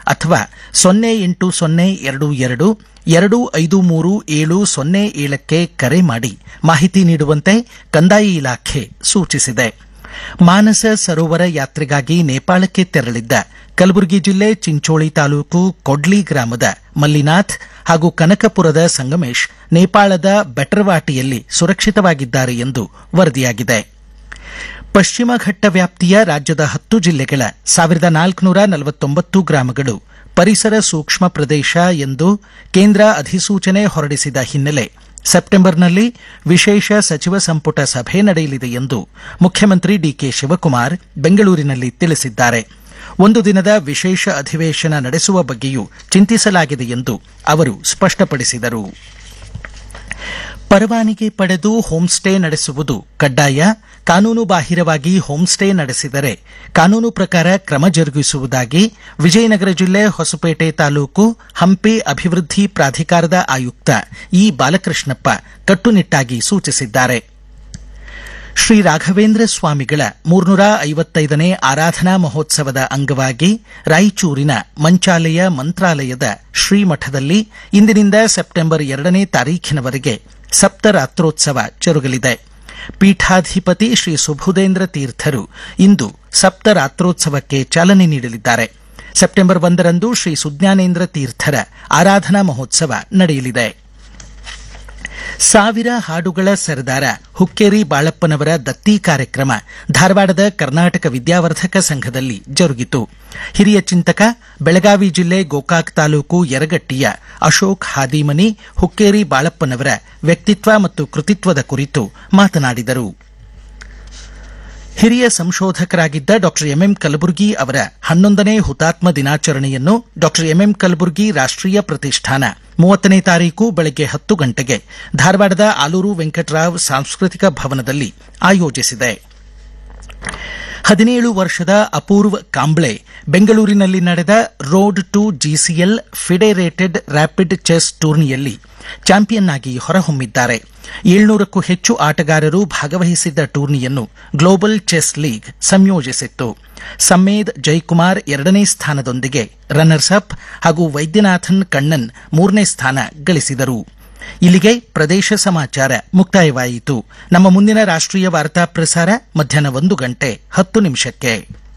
ಅಥವಾ ಸೊನ್ನೆ ಎಂಟು ಸೊನ್ನೆ ಎರಡು ಎರಡು ಎರಡು ಐದು ಮೂರು ಏಳು ಸೊನ್ನೆ ಏಳಕ್ಕೆ ಕರೆ ಮಾಡಿ ಮಾಹಿತಿ ನೀಡುವಂತೆ ಕಂದಾಯ ಇಲಾಖೆ ಸೂಚಿಸಿದೆ ಮಾನಸ ಸರೋವರ ಯಾತ್ರೆಗಾಗಿ ನೇಪಾಳಕ್ಕೆ ತೆರಳಿದ್ದ ಕಲಬುರಗಿ ಜಿಲ್ಲೆ ಚಿಂಚೋಳಿ ತಾಲೂಕು ಕೊಡ್ಲಿ ಗ್ರಾಮದ ಮಲ್ಲಿನಾಥ್ ಹಾಗೂ ಕನಕಪುರದ ಸಂಗಮೇಶ್ ನೇಪಾಳದ ಬೆಟರ್ವಾಟಿಯಲ್ಲಿ ಸುರಕ್ಷಿತವಾಗಿದ್ದಾರೆ ಎಂದು ವರದಿಯಾಗಿದೆ ಪಶ್ಚಿಮ ಘಟ್ಟ ವ್ಯಾಪ್ತಿಯ ರಾಜ್ಯದ ಹತ್ತು ಜಿಲ್ಲೆಗಳ ಸಾವಿರದ ನಾಲ್ಕುನೂರ ನಲವತ್ತೊಂಬತ್ತು ಗ್ರಾಮಗಳು ಪರಿಸರ ಸೂಕ್ಷ್ಮ ಪ್ರದೇಶ ಎಂದು ಕೇಂದ್ರ ಅಧಿಸೂಚನೆ ಹೊರಡಿಸಿದ ಹಿನ್ನೆಲೆ ಸೆಪ್ಟೆಂಬರ್ನಲ್ಲಿ ವಿಶೇಷ ಸಚಿವ ಸಂಪುಟ ಸಭೆ ನಡೆಯಲಿದೆ ಎಂದು ಮುಖ್ಯಮಂತ್ರಿ ಡಿಕೆ ಶಿವಕುಮಾರ್ ಬೆಂಗಳೂರಿನಲ್ಲಿ ತಿಳಿಸಿದ್ದಾರೆ ಒಂದು ದಿನದ ವಿಶೇಷ ಅಧಿವೇಶನ ನಡೆಸುವ ಬಗ್ಗೆಯೂ ಚಿಂತಿಸಲಾಗಿದೆ ಎಂದು ಅವರು ಸ್ಪಷ್ಟಪಡಿಸಿದರು ಪರವಾನಗಿ ಪಡೆದು ಹೋಂಸ್ಟೇ ನಡೆಸುವುದು ಕಡ್ಡಾಯ ಕಾನೂನು ಬಾಹಿರವಾಗಿ ಹೋಂಸ್ಟೇ ನಡೆಸಿದರೆ ಕಾನೂನು ಪ್ರಕಾರ ಕ್ರಮ ಜರುಗಿಸುವುದಾಗಿ ವಿಜಯನಗರ ಜಿಲ್ಲೆ ಹೊಸಪೇಟೆ ತಾಲೂಕು ಹಂಪಿ ಅಭಿವೃದ್ಧಿ ಪ್ರಾಧಿಕಾರದ ಆಯುಕ್ತ ಇ ಬಾಲಕೃಷ್ಣಪ್ಪ ಕಟ್ಟುನಿಟ್ಟಾಗಿ ಸೂಚಿಸಿದ್ದಾರೆ ಶ್ರೀ ರಾಘವೇಂದ್ರ ಸ್ವಾಮಿಗಳ ಮೂರ್ನೂರ ಐವತ್ತೈದನೇ ಆರಾಧನಾ ಮಹೋತ್ಸವದ ಅಂಗವಾಗಿ ರಾಯಚೂರಿನ ಮಂಚಾಲಯ ಮಂತ್ರಾಲಯದ ಶ್ರೀಮಠದಲ್ಲಿ ಇಂದಿನಿಂದ ಸೆಪ್ಟೆಂಬರ್ ಎರಡನೇ ತಾರೀಖಿನವರೆಗೆ ಸಪ್ತರಾತ್ರೋತ್ಸವ ಜರುಗಲಿದೆ ಪೀಠಾಧಿಪತಿ ಶ್ರೀ ಸುಬುಧೇಂದ್ರ ತೀರ್ಥರು ಇಂದು ಸಪ್ತರಾತ್ರೋತ್ಸವಕ್ಕೆ ಚಾಲನೆ ನೀಡಲಿದ್ದಾರೆ ಸೆಪ್ಟೆಂಬರ್ ಒಂದರಂದು ಶ್ರೀ ಸುಜ್ಞಾನೇಂದ್ರ ತೀರ್ಥರ ಆರಾಧನಾ ಮಹೋತ್ಸವ ನಡೆಯಲಿದೆ ಸಾವಿರ ಹಾಡುಗಳ ಸರದಾರ ಹುಕ್ಕೇರಿ ಬಾಳಪ್ಪನವರ ದತ್ತಿ ಕಾರ್ಯಕ್ರಮ ಧಾರವಾಡದ ಕರ್ನಾಟಕ ವಿದ್ಯಾವರ್ಧಕ ಸಂಘದಲ್ಲಿ ಜರುಗಿತು ಹಿರಿಯ ಚಿಂತಕ ಬೆಳಗಾವಿ ಜಿಲ್ಲೆ ಗೋಕಾಕ್ ತಾಲೂಕು ಯರಗಟ್ಟಿಯ ಅಶೋಕ್ ಹಾದಿಮನಿ ಹುಕ್ಕೇರಿ ಬಾಳಪ್ಪನವರ ವ್ಯಕ್ತಿತ್ವ ಮತ್ತು ಕೃತಿತ್ವದ ಕುರಿತು ಮಾತನಾಡಿದರು ಹಿರಿಯ ಸಂಶೋಧಕರಾಗಿದ್ದ ಡಾ ಎಂಎಂ ಕಲಬುರ್ಗಿ ಅವರ ಹನ್ನೊಂದನೇ ಹುತಾತ್ಮ ದಿನಾಚರಣೆಯನ್ನು ಡಾ ಎಂಎಂ ಕಲಬುರ್ಗಿ ರಾಷ್ಟೀಯ ಪ್ರತಿಷ್ಠಾನ ಮೂವತ್ತನೇ ತಾರೀಕು ಬೆಳಗ್ಗೆ ಹತ್ತು ಗಂಟೆಗೆ ಧಾರವಾಡದ ಆಲೂರು ವೆಂಕಟರಾವ್ ಸಾಂಸ್ಕೃತಿಕ ಭವನದಲ್ಲಿ ಆಯೋಜಿಸಿದೆ ಹದಿನೇಳು ವರ್ಷದ ಅಪೂರ್ವ್ ಕಾಂಬ್ಳೆ ಬೆಂಗಳೂರಿನಲ್ಲಿ ನಡೆದ road to GCL federated rapid chess ಟೂರ್ನಿಯಲ್ಲಿ ಚಾಂಪಿಯನ್ ಆಗಿ ಹೊರಹೊಮ್ಮಿದ್ದಾರೆ ಏಳ್ನೂರಕ್ಕೂ ಹೆಚ್ಚು ಆಟಗಾರರು ಭಾಗವಹಿಸಿದ್ದ ಟೂರ್ನಿಯನ್ನು ಗ್ಲೋಬಲ್ ಚೆಸ್ ಲೀಗ್ ಸಂಯೋಜಿಸಿತ್ತು ಸಮ್ಮೇದ್ ಜೈಕುಮಾರ್ ಎರಡನೇ ಸ್ಥಾನದೊಂದಿಗೆ ರನ್ನರ್ಸ್ ಅಪ್ ಹಾಗೂ ವೈದ್ಯನಾಥನ್ ಕಣ್ಣನ್ ಮೂರನೇ ಸ್ಥಾನ ಗಳಿಸಿದರು ಇಲ್ಲಿಗೆ ಪ್ರದೇಶ ಸಮಾಚಾರ ಮುಕ್ತಾಯವಾಯಿತು ನಮ್ಮ ಮುಂದಿನ ರಾಷ್ಟ್ರೀಯ ವಾರ್ತಾ ಪ್ರಸಾರ ಮಧ್ಯಾಹ್ನ ಒಂದು ಗಂಟೆ ಹತ್ತು ನಿಮಿಷಕ್ಕೆ